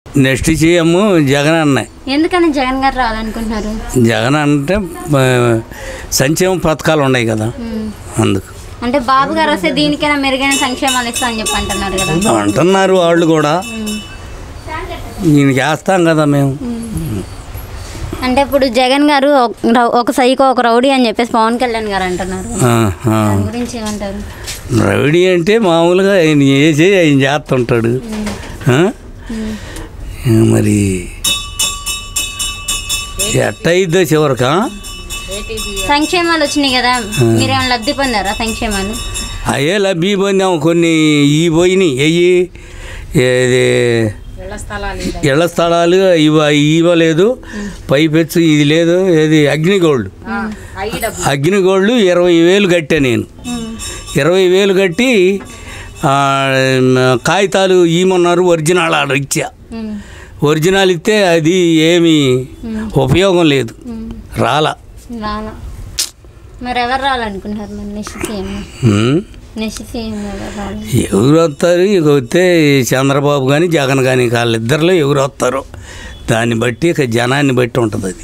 Next CM Jagan అన్న ఎందుకని జగన్ గారు రావాలనుకుంటున్నారు జగన్ అంటే ఆ, సంక్షేమ పథకాలు ఉన్నాయి కదా ఉమ్. అందుకు అంటే బాబు గారు వస్తే దీనికైనా మెరుగైన సంక్షేమాలు ఇస్తా అని చెప్పి అంటున్నారు కదా అంటున్నారు వాళ్ళు కూడా ఉమ్. ఈయనకి వేస్తాం కదా మేము అంటే ఇప్పుడు జగన్ గారు ఒక- రౌ- ఒక సైకో ఒక రౌడీ అని చెప్పేసి పవన్ కళ్యాణ్ గారు అంటున్నారు ఆ, ఆ. దాని గురించి ఏమంటారు రవిడి అంటే మామూలుగా ఆయన వేసి ఆయన చేస్తుంటాడు ఆ? మరి ఎట్ట అయిద్దో చివరికా సంక్షేమాలు వచ్చినాయి కదా మీరేమైనా లబ్ధి పొందారా సంక్షేమాలు అయ్యే లబ్బి పొందాం కొన్ని ఈ పోయినాయి అయ్యి ఏది ఇళ్ల స్థలాలు ఇవ ఇవ్వలేదు పైపెచ్చు ఇది లేదు ఏది అగ్నిగోల్డ్ అగ్నిగోల్డ్ ఇరవై వేలు కట్టా నేను ఉమ్. ఇరవై వేలు కట్టి ఆ, కాగితాలు ఇమ్మన్నారు ఒరిజినల్ ఆర్డర్ ఇచ్చా ఉమ్. ఒరిజినల్ ఇస్తే అది ఏమీ ఉపయోగం లేదు ఉమ్. రాలా రాలా మరి ఎవరు రావాలనుకుంటున్నారు మరి next CM um. Next CM ఎవరు రావాలి ఎవరు వస్తారు ఇక వస్తే చంద్రబాబు కానీ జగన్ కానీ వాళ్ళిద్దరిలో ఎవరు వస్తారు దాన్ని బట్టి ఇక జనాన్ని బట్టి ఉంటుంది అది